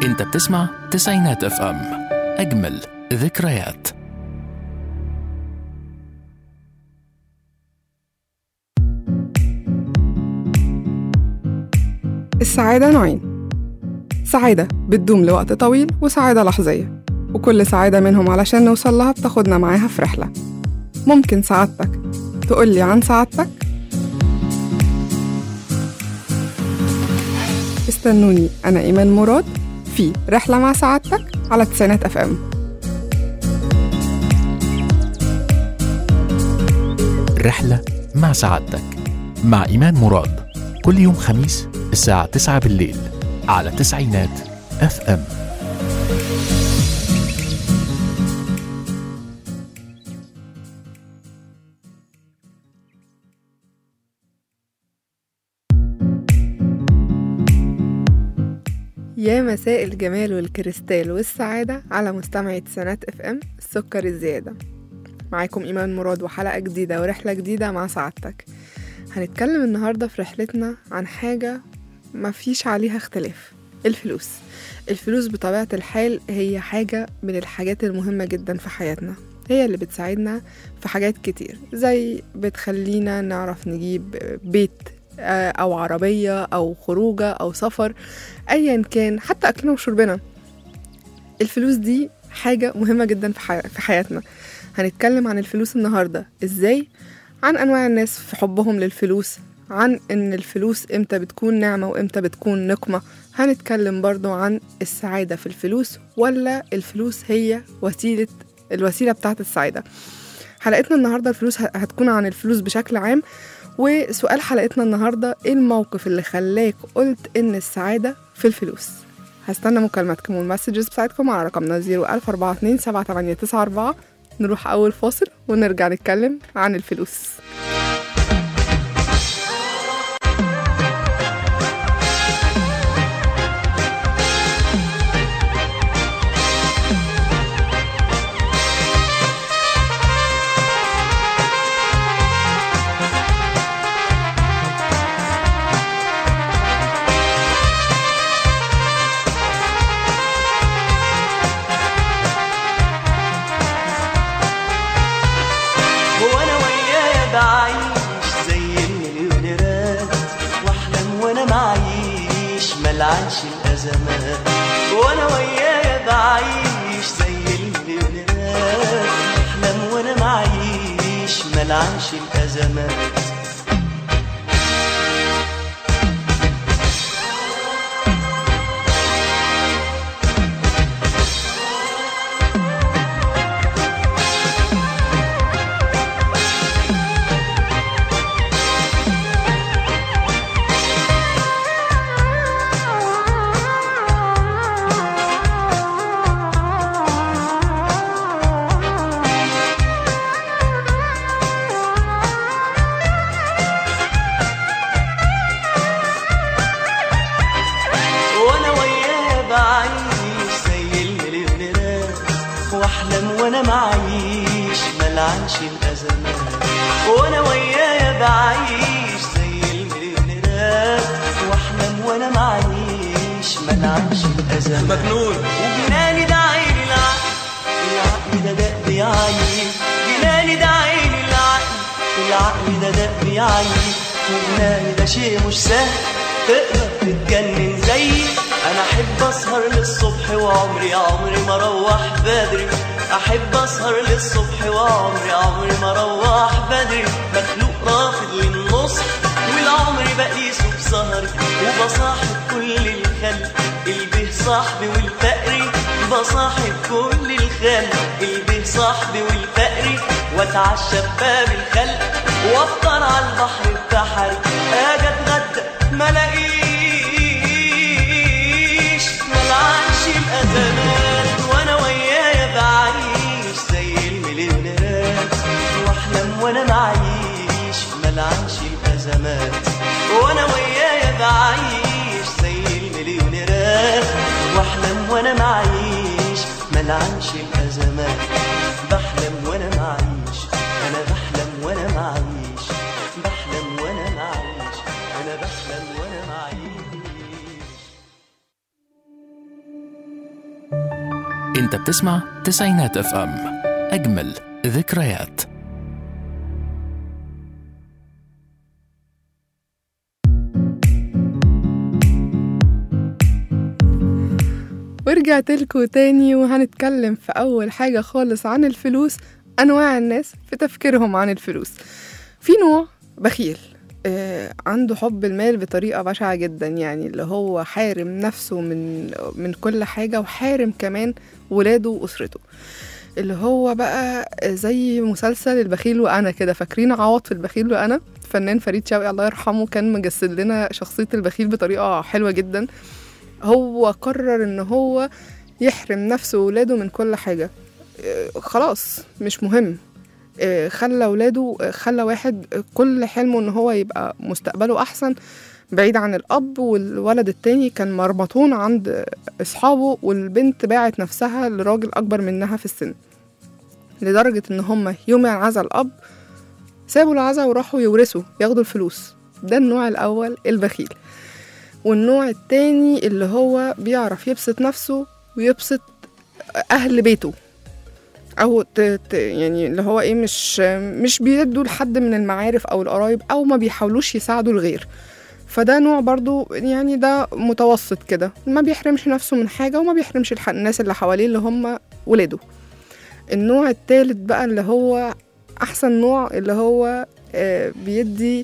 انت بتسمع تسعينات اف ام اجمل ذكريات السعادة نوعين سعادة بتدوم لوقت طويل وسعادة لحظية وكل سعادة منهم علشان نوصل لها بتاخدنا معاها في رحلة ممكن سعادتك تقولي عن سعادتك؟ استنوني أنا إيمان مراد في رحلة مع سعادتك على تسعينات أف أم رحلة مع سعادتك مع إيمان مراد كل يوم خميس الساعة 9 بالليل على تسعينات اف ام يا مساء الجمال والكريستال والسعادة على مستمعي تسعينات اف ام السكر الزيادة معاكم إيمان مراد وحلقة جديدة ورحلة جديدة مع سعادتك هنتكلم النهاردة في رحلتنا عن حاجة مفيش عليها اختلاف الفلوس الفلوس بطبيعة الحال هي حاجة من الحاجات المهمة جدا في حياتنا هي اللي بتساعدنا في حاجات كتير زي بتخلينا نعرف نجيب بيت آه، أو عربية أو خروجة أو سفر أيا كان حتى أكلنا وشربنا الفلوس دي حاجة مهمة جدا في, حي... في حياتنا هنتكلم عن الفلوس النهاردة إزاي عن أنواع الناس في حبهم للفلوس عن إن الفلوس إمتى بتكون نعمة وإمتى بتكون نقمة هنتكلم برضو عن السعادة في الفلوس ولا الفلوس هي وسيلة الوسيلة بتاعت السعادة حلقتنا النهاردة الفلوس ه- هتكون عن الفلوس بشكل عام وسؤال حلقتنا النهاردة إيه الموقف اللي خلاك قلت إن السعادة في الفلوس هستنى مكالماتكم والمسجز بتاعتكم على رقمنا 01427 نروح أول فاصل ونرجع نتكلم عن الفلوس هو انا وياه بعيش زي المليونيرات واحلم وانا معيش ملعنش الازمات وانا وياه بعيش زي المليونيرات واحلم وانا معيش ملعنش الازمات وانا وياه بعيش زي المليونيرات واحلم وانا معيش ملعنش الازمات وانا وياه بعيش زي المليونيرات واحلم وانا معيش ملعنش الازمات مجنون وجناني ده عيني العقل العقل ده دق بيعيي جناني ده عيني العقل العقل ده دق بيعيي وجناني ده شيء مش سهل تقدر تتجنن زيي انا احب اسهر للصبح وعمري عمري ما اروح بدري احب اسهر للصبح وعمري عمري ما اروح بدري مخلوق رافض للنص والعمر بقيسه بسهري وبصاحب كل الخلق البه صاحبي والفقري بصاحب كل الخلق البه صاحبي والفقري واتعشى بباب الخلق وافطر على البحر بتاعي اجي اتغدى ما الاقيش ملعنش الازمات وانا ويايا بعيش زي المليونيرات واحلم وانا معيش ملعنش الازمات وانا ويايا بعيش زي المليونيرات واحلم وانا معيش ملعنش الازمات بحلم وانا معيش انا بحلم وانا معيش بحلم وانا معيش انا بحلم وانا معيش انت بتسمع تسعينات اف ام اجمل ذكريات ورجعت لكم تاني وهنتكلم في أول حاجة خالص عن الفلوس أنواع الناس في تفكيرهم عن الفلوس في نوع بخيل آه عنده حب المال بطريقة بشعة جدا يعني اللي هو حارم نفسه من من كل حاجة وحارم كمان ولاده وأسرته اللي هو بقى زي مسلسل البخيل وأنا كده فاكرين عوض البخيل وأنا فنان فريد شوقي الله يرحمه كان مجسد لنا شخصية البخيل بطريقة حلوة جدا هو قرر ان هو يحرم نفسه وولاده من كل حاجة آه، خلاص مش مهم آه، خلى ولاده آه، خلى واحد آه، كل حلمه ان هو يبقى مستقبله احسن بعيد عن الاب والولد التاني كان مرمطون عند اصحابه والبنت باعت نفسها لراجل اكبر منها في السن لدرجة ان هم يوم عزا الاب سابوا العزا وراحوا يورثوا ياخدوا الفلوس ده النوع الاول البخيل والنوع التاني اللي هو بيعرف يبسط نفسه ويبسط أهل بيته أو ت... ت... يعني اللي هو إيه مش مش بيدوا لحد من المعارف أو القرايب أو ما بيحاولوش يساعدوا الغير فده نوع برضو يعني ده متوسط كده ما بيحرمش نفسه من حاجة وما بيحرمش الح... الناس اللي حواليه اللي هم ولاده النوع التالت بقى اللي هو أحسن نوع اللي هو آه، بيدي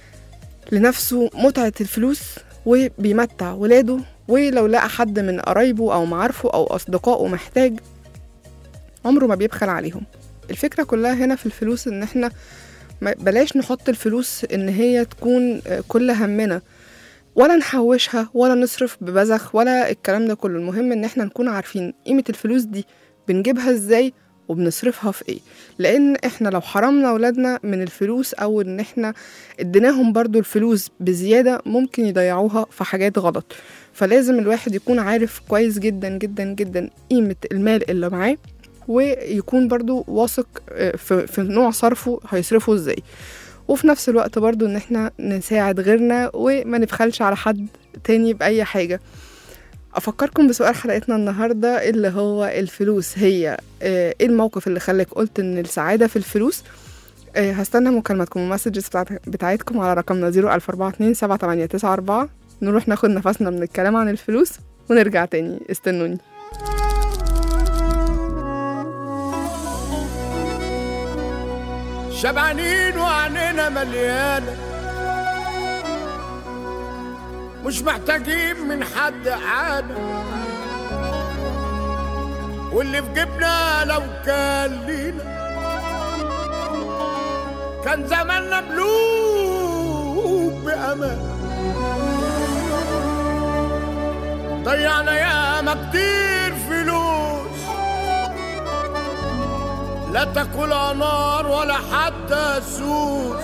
لنفسه متعة الفلوس وبيمتع ولاده ولو لقى حد من قرايبه أو معارفه أو أصدقائه محتاج عمره ما بيبخل عليهم الفكرة كلها هنا في الفلوس إن إحنا ما- بلاش نحط الفلوس إن هي تكون آه، كل همنا ولا نحوشها ولا نصرف ببذخ ولا الكلام ده كله المهم إن إحنا نكون عارفين قيمة الفلوس دي بنجيبها إزاي وبنصرفها في إيه لأن إحنا لو حرمنا ولادنا من الفلوس أو إن إحنا اديناهم برضو الفلوس بزيادة ممكن يضيعوها في حاجات غلط فلازم الواحد يكون عارف كويس جدا جدا جدا قيمة المال اللي معاه ويكون برضو واثق آه، في, في نوع صرفه هيصرفه ازاي وفي نفس الوقت برضو ان احنا نساعد غيرنا وما نبخلش على حد تاني بأي حاجة أفكركم بسؤال حلقتنا النهاردة اللي هو الفلوس هي آه، ايه الموقف اللي خلاك قلت ان السعادة في الفلوس آه، هستنى مكالماتكم ومسجز بتاعت- بتاعتكم على رقمنا 00427 7894 نروح ناخد نفسنا من الكلام عن الفلوس ونرجع تاني استنوني شبعانين وعنينا مليانة مش محتاجين من حد حاجة واللي في جيبنا لو كان لينا كان زماننا ملوك بأمان ضيعنا ياما كتير فلوس لا تاكلها نار ولا حتى سوس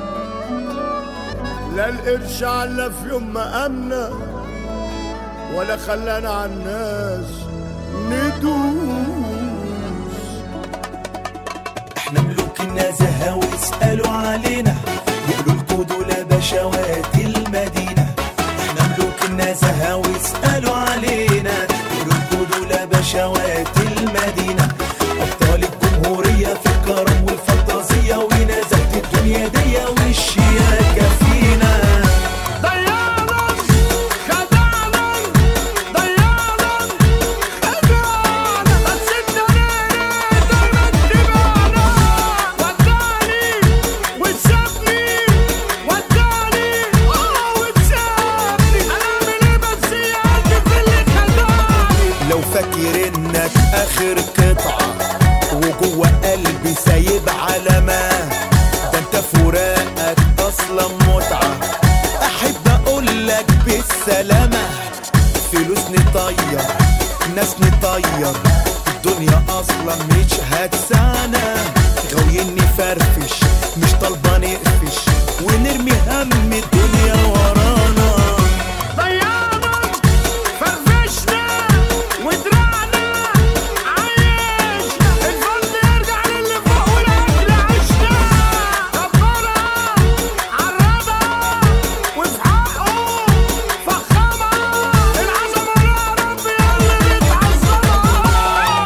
لا القرش على في يوم ما أمنا ولا خلانا على الناس ندوس احنا ملوك النزاهة واسألوا علينا يقولوا لكوا دول بشوات المدينة احنا ملوك النزاهة واسألوا علينا يقولوا لكوا دول بشوات المدينة أبطال الجمهورية في الكرم والفانتازية ونزهة الدنيا دي والشياكة فينا ضيعنا خدعنا ضيعنا خدعنا بس انت ليه دايما تبعنا وداني وسابني وداني اه وسابني هنعمل ايه بس يا قلبي في اللي خدعني لو فاكر انك اخر قطعة وجوه قلبي سايب علامة ده انت فراقك اصلا متعة احب اقولك بالسلامة فلوس نطير ناس نطير الدنيا اصلا مش هتسعنا غاويين نفرفش مش طالبة نقفش ونرمي هم الدنيا ورانا ضيعنا فرفشنا ودرعنا عايشنا الفرد يرجع للي فوق والاكل عشنا كبرها عربها وفي حقه فخمها العظمه يا رب يا اللي بتعظمها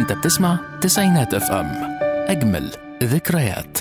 انت بتسمع تسعينات اف ام اجمل ذكريات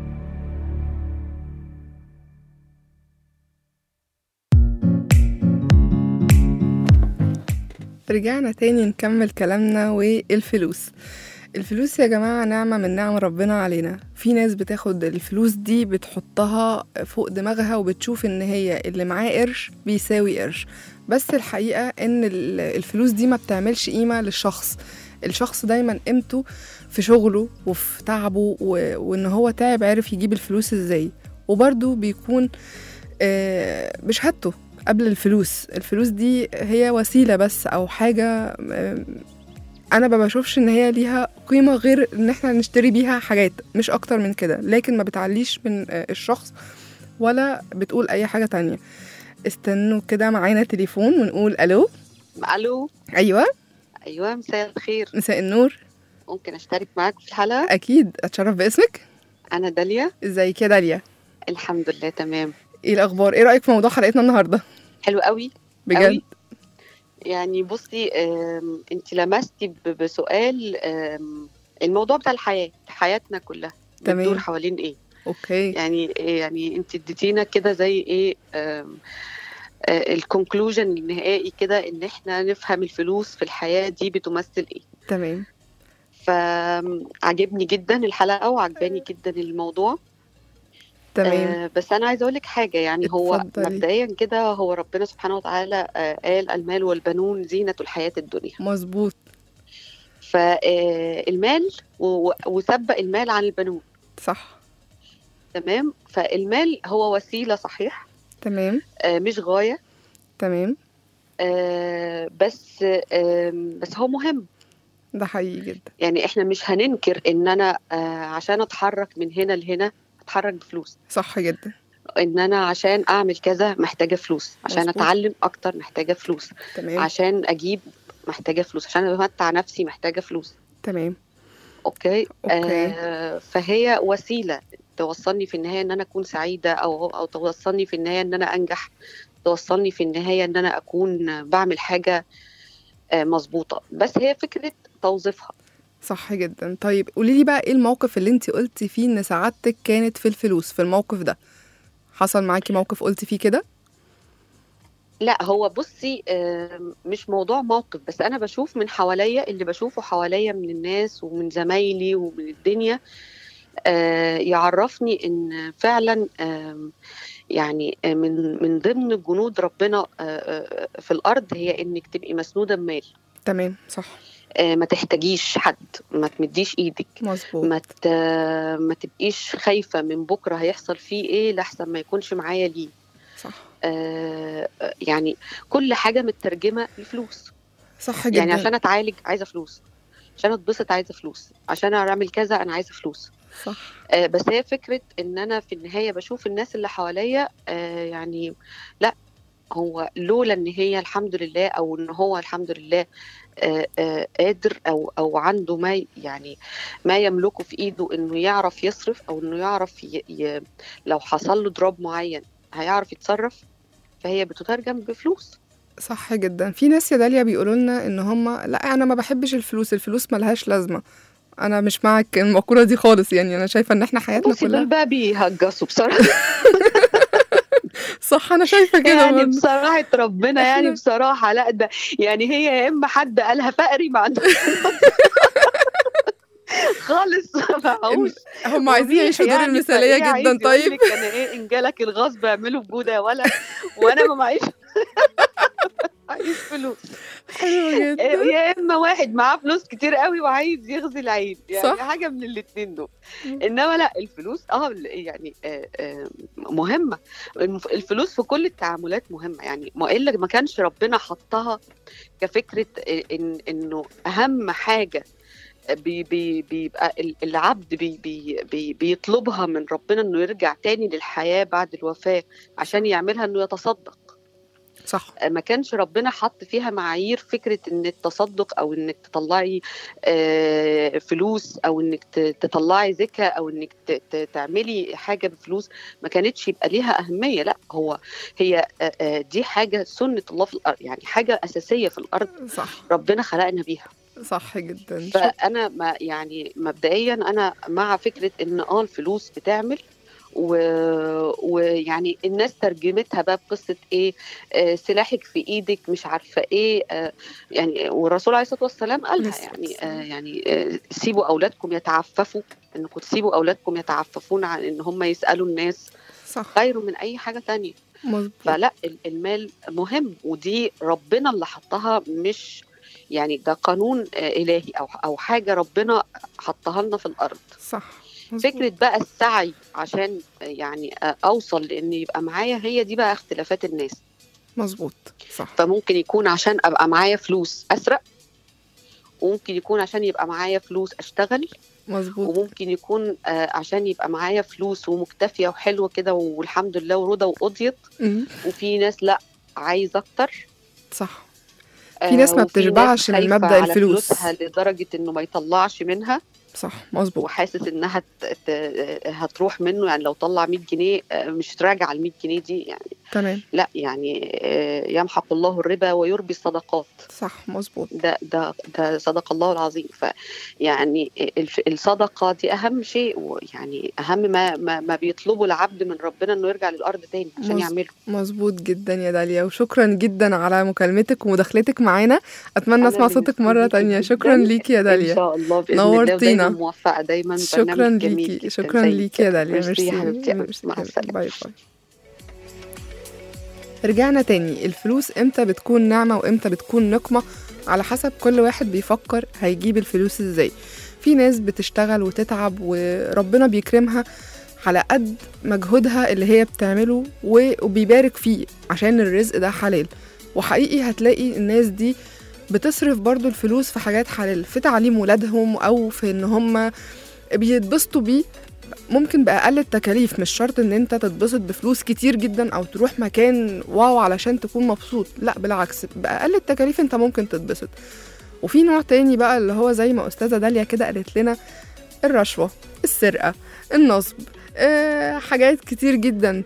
رجعنا تاني نكمل كلامنا والفلوس الفلوس يا جماعة نعمة من نعم ربنا علينا في ناس بتاخد الفلوس دي بتحطها فوق دماغها وبتشوف ان هي اللي معاه قرش بيساوي قرش بس الحقيقة ان ال- الفلوس دي ما بتعملش قيمة للشخص الشخص دايما قيمته في شغله وفي تعبه و... وان هو تعب عرف يجيب الفلوس ازاي وبرده بيكون آه، بشهادته قبل الفلوس الفلوس دي هي وسيلة بس أو حاجة آم، أنا ما بشوفش إن هي ليها قيمة غير إن إحنا نشتري بيها حاجات مش أكتر من كده لكن ما بتعليش من آه، الشخص ولا بتقول أي حاجة تانية استنوا كده معانا تليفون ونقول ألو الو أيوة ايوه مساء الخير مساء النور ممكن اشترك معاك في الحلقه أكيد أتشرف باسمك انا داليا ازيك يا داليا الحمد لله تمام إيه الأخبار إيه رأيك في موضوع حلقتنا النهاردة حلو قوي بجد أوي. يعني بصي انت لمستي ب- بسؤال آم، الموضوع بتاع الحياه حياتنا كلها تمام. بتدور حوالين ايه أوكي يعني يعني انت اديتينا كده زي ايه الكونكلوجن النهائي كده ان احنا نفهم الفلوس في الحياه دي بتمثل ايه تمام فعجبني جدا الحلقه وعجباني جدا الموضوع تمام آه بس انا عايزه اقول لك حاجه يعني هو اتفضلي. مبدئيا كده هو ربنا سبحانه وتعالى آه قال المال والبنون زينه الحياه الدنيا مظبوط فالمال وسبق المال عن البنون صح تمام فالمال هو وسيله صحيح تمام آه مش غايه تمام آه بس آه بس هو مهم ده حقيقي جدا يعني احنا مش هننكر ان انا آه عشان اتحرك من هنا لهنا اتحرك بفلوس صح جدا ان انا عشان اعمل كذا محتاجه فلوس عشان مظبوط. اتعلم اكتر محتاجه فلوس تمام عشان اجيب محتاجه فلوس عشان امتع نفسي محتاجه فلوس تمام اوكي, أوكي. آه فهي وسيله توصلني في النهايه ان انا اكون سعيده او او توصلني في النهايه ان انا انجح توصلني في النهايه ان انا اكون بعمل حاجه آه مظبوطه بس هي فكره توظيفها صح جدا طيب قولي لي بقى ايه الموقف اللي انت قلتي فيه ان سعادتك كانت في الفلوس في الموقف ده حصل معاكي موقف قلتي فيه كده لا هو بصي آم، مش موضوع موقف بس انا بشوف من حواليا اللي بشوفه حواليا من الناس ومن زمايلي ومن الدنيا آه، يعرفني ان فعلا آم، يعني آه، من من ضمن جنود ربنا آه، آه، في الارض هي انك تبقي مسنوده بمال تمام صح آه، ما تحتاجيش حد ما تمديش ايدك مظبوط ما ت- ما تبقيش خايفه من بكره هيحصل فيه ايه لحسن ما يكونش معايا ليه صح آه، آه، يعني كل حاجه مترجمه لفلوس صح جدا يعني عشان اتعالج عايزه فلوس عشان اتبسط عايزه فلوس عشان اعمل كذا انا عايزه فلوس صح آه بس هي فكره ان انا في النهايه بشوف الناس اللي حواليا آه يعني لا هو لولا ان هي الحمد لله او ان هو الحمد لله آه آه قادر او او عنده ما ي- يعني ما يملكه في ايده انه يعرف يصرف او انه يعرف ي ي لو حصل له ضراب معين هيعرف يتصرف فهي بتترجم بفلوس صح جدا في ناس يا داليا بيقولوا لنا ان هم لا انا ما بحبش الفلوس الفلوس ملهاش لازمه انا مش معك المقوله دي خالص يعني انا شايفه ان احنا حياتنا بصي كلها دول بقى بيهجسوا بصراحه صح انا شايفه كده يعني برضه. بصراحة ربنا يعني إحنا- بصراحة لا ده يعني هي يا إما حد قالها فقري ما عندوش خالص ما معهوش هم عايزين يعيشوا دور يعني المثاليه فإيه عايز جدا يقول طيب لك انا ايه ان جالك الغصب اعمله بجودة يا ولد وانا ما معيش عايز فلوس حلو جدا يا اما واحد معاه فلوس كتير قوي وعايز يغزي العين يعني صح. حاجه من الاثنين دول مم. انما لا الفلوس اه يعني آه آه مهمه المف- الفلوس في كل التعاملات مهمه يعني ما الا ما كانش ربنا حطها كفكره إن انه اهم حاجه بي بي بيبقى ال- العبد بي بي بي بيطلبها من ربنا انه يرجع تاني للحياه بعد الوفاه عشان يعملها انه يتصدق صح ما كانش ربنا حط فيها معايير فكره ان التصدق او انك تطلعي آه، فلوس او انك ت- تطلعي زكاه او انك ت- ت- تعملي حاجه بفلوس ما كانتش يبقى ليها اهميه لا هو هي آه، آه، دي حاجه سنه الله في الارض يعني حاجه اساسيه في الارض صح ربنا خلقنا بيها صح جدا فانا ما يعني مبدئيا انا مع فكره ان اه الفلوس بتعمل و- ويعني الناس ترجمتها بقى بقصه ايه آه سلاحك في ايدك مش عارفه ايه آه يعني والرسول عليه الصلاه والسلام قالها بس- يعني آه يعني آه سيبوا اولادكم يتعففوا انكم تسيبوا اولادكم يتعففون عن ان هم يسالوا الناس صح خير من اي حاجه تانية مظبوط فلا ال- المال مهم ودي ربنا اللي حطها مش يعني ده قانون آه، الهي او او حاجه ربنا حطها لنا في الارض صح مظبوط. فكره بقى السعي عشان آه، يعني آه، اوصل لان يبقى معايا هي دي بقى اختلافات الناس مظبوط صح فممكن يكون عشان ابقى معايا فلوس اسرق وممكن يكون عشان يبقى معايا فلوس اشتغل مظبوط وممكن يكون آه، عشان يبقى معايا فلوس ومكتفيه وحلوه كده والحمد لله ورضا وقضيت مم. وفي ناس لا عايزه اكتر صح آه، في ناس ما وفي بتشبعش من خايفة مبدأ على الفلوس. فلوسها لدرجة انه ما يطلعش منها صح مظبوط وحاسس انها ت- ت- هتروح منه يعني لو طلع 100 جنيه آه، مش راجع ال 100 جنيه دي يعني تمام لا يعني آه، يمحق الله الربا ويربي الصدقات صح مظبوط ده ده ده صدق الله العظيم فيعني الف- الصدقه دي اهم شيء ويعني اهم ما ما, ما بيطلبه العبد من ربنا انه يرجع للارض تاني عشان مظ- يعمله مظبوط جدا يا داليا وشكرا جدا على مكالمتك ومداخلتك معانا اتمنى أنا اسمع صوتك ميرسي مره ليكي تانية جداً. شكرا ليكي يا ان داليا شاء الله باذن نورتينا. الله ودايما موفقه دايما شكرا برنامج جميل ليكي جداً. شكرا زيك ليكي يا كده. داليا ميرسي يا ميرسي حبيبتي ميرسي مع كده. السلامه باي باي رجعنا تاني الفلوس امتى بتكون نعمة وامتى بتكون نقمة على حسب كل واحد بيفكر هيجيب الفلوس ازاي في ناس بتشتغل وتتعب وربنا بيكرمها على قد مجهودها اللي هي بتعمله و- وبيبارك فيه عشان الرزق ده حلال وحقيقي هتلاقي الناس دي بتصرف برضو الفلوس في حاجات حلال في تعليم ولادهم او في ان هم بيتبسطوا بيه ممكن بأقل التكاليف مش شرط ان انت تتبسط بفلوس كتير جدا او تروح مكان واو علشان تكون مبسوط لا بالعكس بأقل التكاليف انت ممكن تتبسط وفي نوع تاني بقى اللي هو زي ما أستاذة داليا كده قالت لنا الرشوة السرقة النصب آه حاجات كتير جدا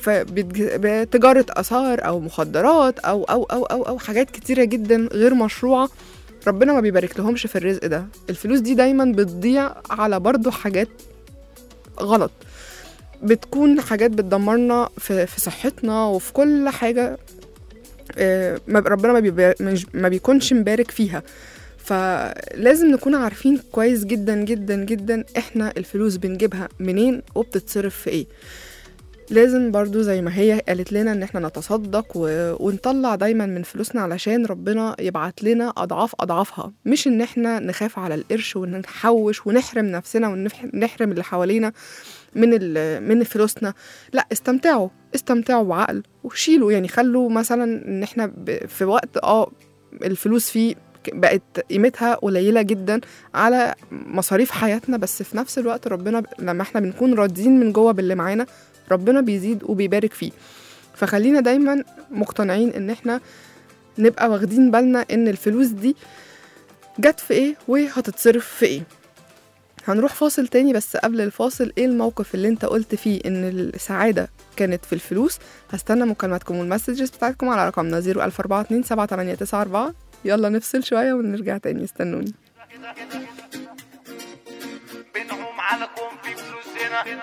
فتجارة آثار أو مخدرات أو أو أو أو أو حاجات كتيرة جدا غير مشروعة ربنا ما بيبارك لهمش في الرزق ده الفلوس دي دايما بتضيع على برضو حاجات غلط بتكون حاجات بتدمرنا في, في صحتنا وفي كل حاجة آه، ما- ربنا ما, بيبا- مش- ما بيكونش مبارك فيها فلازم نكون عارفين كويس جدا جدا جدا احنا الفلوس بنجيبها منين وبتتصرف في ايه لازم برضو زي ما هي قالت لنا ان احنا نتصدق و... ونطلع دايما من فلوسنا علشان ربنا يبعت لنا اضعاف اضعافها مش ان احنا نخاف على القرش ونحوش ونحرم نفسنا ونحرم اللي حوالينا من ال... من فلوسنا لا استمتعوا استمتعوا بعقل وشيلوا يعني خلوا مثلا ان احنا ب... في وقت اه الفلوس فيه بقت قيمتها قليلة جدا على مصاريف حياتنا بس في نفس الوقت ربنا ب... لما احنا بنكون راضيين من جوه باللي معانا ربنا بيزيد وبيبارك فيه فخلينا دايما مقتنعين ان احنا نبقى واخدين بالنا ان الفلوس دي جت في ايه وهتتصرف في ايه هنروح فاصل تاني بس قبل الفاصل ايه الموقف اللي انت قلت فيه ان السعادة كانت في الفلوس هستنى مكالماتكم والمسجز بتاعتكم على رقمنا 00427 7894 يلا نفصل شوية ونرجع تاني استنوني بنعوم على كون في فلوسنا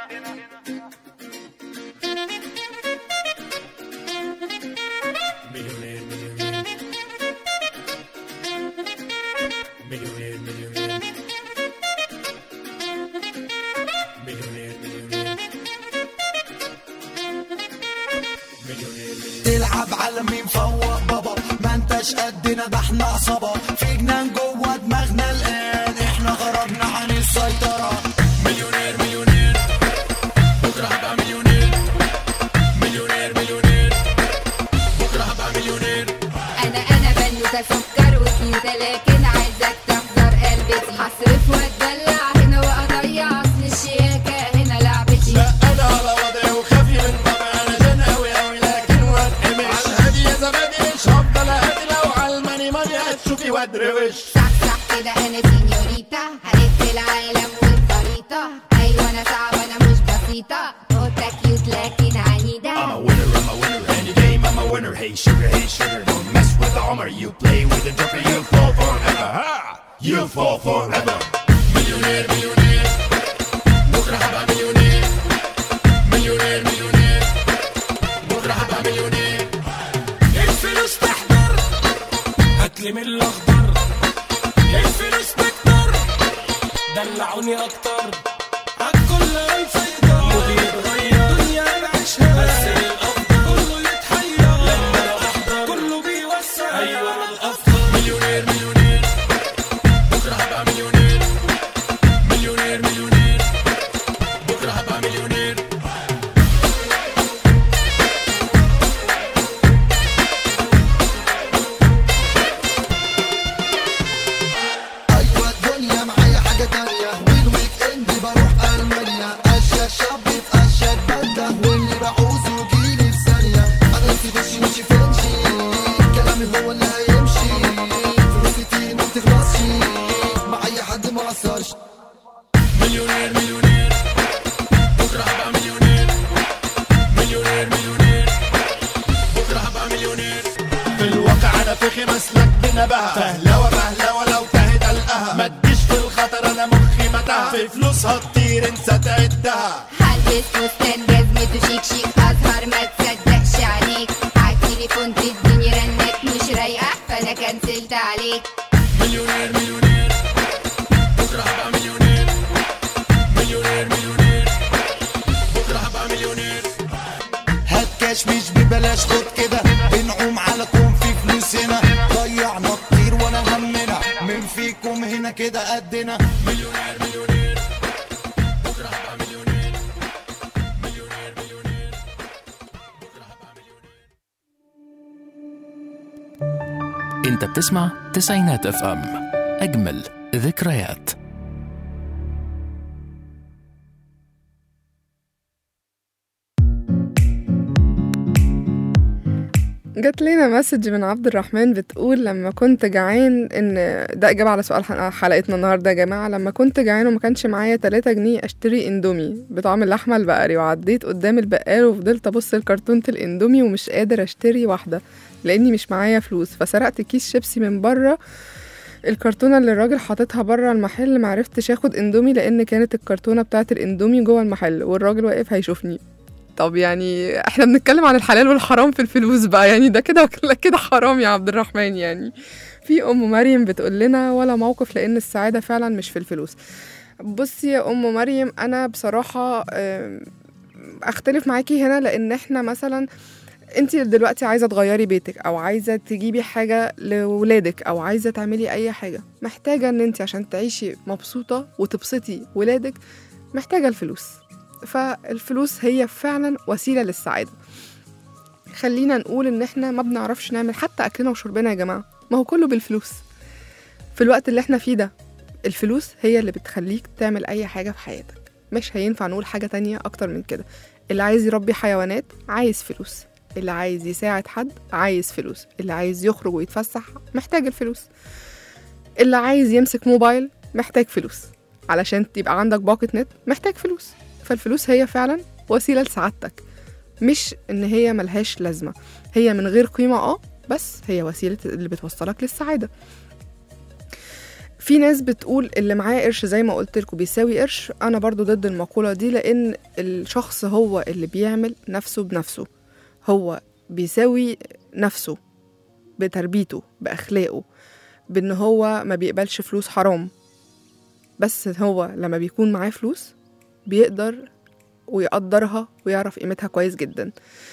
تلعب على مين فوق بابا ما انتش قدنا ده احنا عصابة في جنان جوه دماغنا الآن احنا خرجنا عن السيطرة مليونير مليونير بكرة هبقى مليونير مليونير مليونير بكرة هبقى مليونير انا انا بنوتة سكر وكيوتة لكن عايزك تحضر قلبتي هصرف واتدلع هنا واضيع اصل الشياكة هنا لعبتي انا على وضعي وخافي من طبعي انا جن اوي اوي لكن واتقمش على الهادي يا زبادي مش هفضل اهدي لو على الماني ماني هتشوفي وادروش صح صح كده انا سينيوريتا هلف العالم والخريطة ايوه انا صعبة انا مش بسيطة قطة كيوت لكن عنيدة I'm a winner, I'm a winner, any game I'm a winner. Hey sugar, hey sugar, don't mess with the armor. You play with the joker, you fall forever. Ha! you fall forever مليونير مليونير بكره هبقى مليونير مليونير مليونير بكره هبقى مليونير الفلوس تحضر هاتلي من الاخضر الفلوس تكتر دلعوني اكتر عالكل هيسيطر مودي يتغير دنيا نعيشها بس الافضل كله يتحير لما انا احضر كله بيوسع ايوه انا الافضل مليونير مليونير بكره هبقى مليونير مليونير مليونير بكره هبقى مليونير ايوه الدنيا معايا حاجه تانية والويك اند بروح المانيا اشيك شاب في اشيك بلده واللي بعوزه يجيلي في ثانيه انا نفسي بشي مشي فنشي كلامي هو اللي هيمشي فلوس كتير ما بتخلصش مع اي حد ما قصرش مليونير مليونير بكره هبقى مليونير مليونير مليونير بكره هبقى مليونير في الواقع انا في خمس لك بنبهة فهلوة مهلوة لو تهت القها ما تجيش في الخطر انا مخي متاهة في فلوسها كتير انسى تعدها هلبس فستان جزمته شيك شيك أزهر ما تصدقش عليك عالتليفون تديني رنات مش رايقة فأنا كنسلت عليك مليونير مليونير بكره هبقى مليونير مليونير مليونير بكره هبقى مليونير هات كاش مش ببلاش خد كده بنعوم على كون في فلوس هنا ضيعنا كتير ولا همنا من فيكم هنا كده قدنا مليونير مليونير بكره هبقى مليونير مليونير مليونير بكره هبقى مليونير انت بتسمع تسعينات اف ام اجمل ذكريات جات لنا مسج من عبد الرحمن بتقول لما كنت جعان ان ده اجابه على سؤال حلقة- حلقتنا النهارده يا جماعه لما كنت جعان وما كانش معايا 3 جنيه اشتري اندومي بطعم اللحمه البقري وعديت قدام البقال وفضلت ابص لكرتونه الاندومي ومش قادر اشتري واحده لاني مش معايا فلوس فسرقت كيس شيبسي من بره الكرتونه اللي الراجل حاططها بره المحل معرفتش اخد اندومي لان كانت الكرتونه بتاعت الاندومي جوه المحل والراجل واقف هيشوفني طب يعني احنا بنتكلم عن الحلال والحرام في الفلوس بقى يعني ده كده ولا كده حرام يا عبد الرحمن يعني في ام مريم بتقول لنا ولا موقف لان السعاده فعلا مش في الفلوس بصي يا ام مريم انا بصراحه آم، اختلف معاكي هنا لان احنا مثلا انت دلوقتي عايزه تغيري بيتك او عايزه تجيبي حاجه لولادك او عايزه تعملي اي حاجه محتاجه ان انت عشان تعيشي مبسوطه وتبسطي ولادك محتاجه الفلوس فالفلوس هي فعلا وسيله للسعاده خلينا نقول ان احنا ما بنعرفش نعمل حتى اكلنا وشربنا يا جماعه ما هو كله بالفلوس في الوقت اللي احنا فيه ده الفلوس هي اللي بتخليك تعمل اي حاجه في حياتك مش هينفع نقول حاجه تانية اكتر من كده اللي عايز يربي حيوانات عايز فلوس اللي عايز يساعد حد عايز فلوس اللي عايز يخرج ويتفسح محتاج الفلوس اللي عايز يمسك موبايل محتاج فلوس علشان تبقى عندك باقة نت محتاج فلوس فالفلوس هي فعلا وسيلة لسعادتك مش ان هي ملهاش لازمة هي من غير قيمة اه بس هي وسيلة اللي بتوصلك للسعادة في ناس بتقول اللي معاه قرش زي ما قلت لكم بيساوي قرش انا برضو ضد المقولة دي لان الشخص هو اللي بيعمل نفسه بنفسه هو بيساوي نفسه بتربيته بأخلاقه بأن هو ما بيقبلش فلوس حرام بس هو لما بيكون معاه فلوس بيقدر ويقدرها ويعرف قيمتها كويس جدا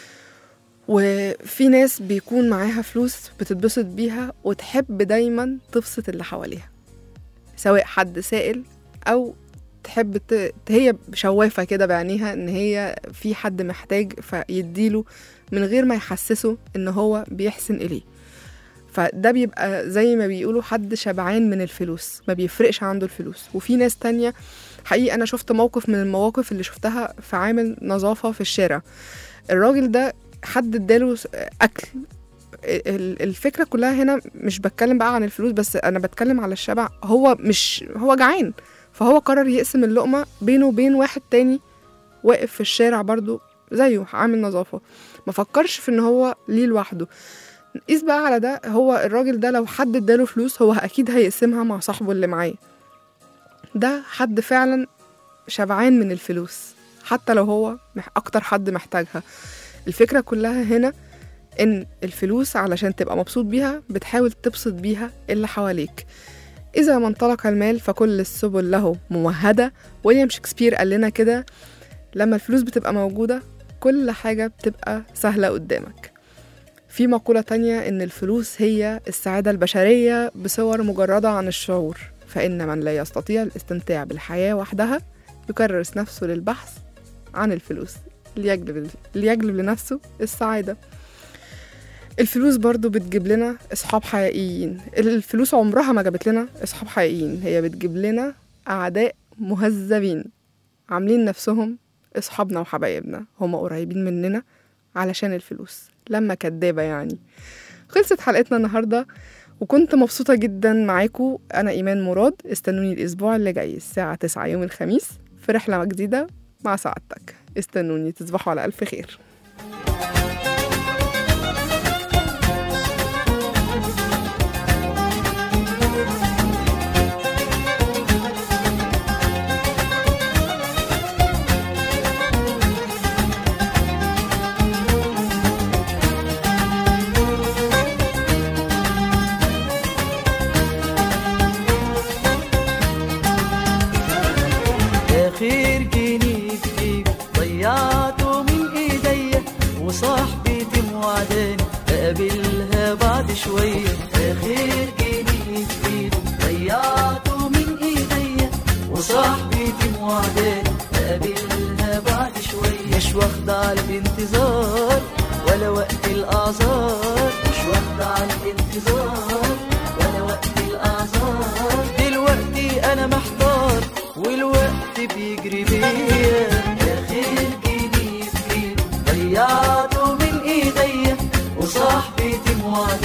وفي ناس بيكون معاها فلوس بتتبسط بيها وتحب دايما تبسط اللي حواليها سواء حد سائل او تحب ت... هي شوافة كده بعينيها ان هي في حد محتاج فيديله من غير ما يحسسه ان هو بيحسن اليه فده بيبقى زي ما بيقولوا حد شبعان من الفلوس ما بيفرقش عنده الفلوس وفي ناس تانية حقيقي انا شفت موقف من المواقف اللي شفتها في عامل نظافة في الشارع الراجل ده حد اداله اكل ال- الفكرة كلها هنا مش بتكلم بقى عن الفلوس بس انا بتكلم على الشبع هو مش هو جعان فهو قرر يقسم اللقمة بينه وبين واحد تاني واقف في الشارع برضو زيه عامل نظافة ما فكرش في ان هو ليه لوحده قيس بقى على ده هو الراجل ده لو حد اداله فلوس هو اكيد هيقسمها مع صاحبه اللي معاه ده حد فعلا شبعان من الفلوس حتى لو هو مح- اكتر حد محتاجها الفكرة كلها هنا ان الفلوس علشان تبقى مبسوط بيها بتحاول تبسط بيها اللي حواليك إذا ما انطلق المال فكل السبل له ممهدة ويليام شكسبير قال لنا كده لما الفلوس بتبقى موجودة كل حاجة بتبقى سهلة قدامك في مقولة تانية إن الفلوس هي السعادة البشرية بصور مجردة عن الشعور فإن من لا يستطيع الاستمتاع بالحياة وحدها يكرس نفسه للبحث عن الفلوس ليجلب, ليجلب لنفسه السعادة الفلوس برضو بتجيب لنا اصحاب حقيقيين الفلوس عمرها ما جابت لنا اصحاب حقيقيين هي بتجيب لنا اعداء مهذبين عاملين نفسهم اصحابنا وحبايبنا هم قريبين مننا علشان الفلوس لما كدابة يعني خلصت حلقتنا النهاردة وكنت مبسوطة جدا معاكم أنا إيمان مراد استنوني الأسبوع اللي جاي الساعة 9 يوم الخميس في رحلة جديدة مع سعادتك استنوني تصبحوا على ألف خير آخر جنيه في جيبي ضيعته من ايديا وصاحبتي موعداني اقابلها بعد شوية آخر جنيه في جيبي ضيعته من ايديا وصاحبتي موعداني اقابلها بعد شوية مش واخدة على الانتظار ولا وقت الاعذار مش واخدة على الانتظار ولا وقت الاعذار دلوقتي انا محتار والوقت بيجري بيا اخر جنيه في جيبي ضيعته من ايديا وصاحبتي موعدة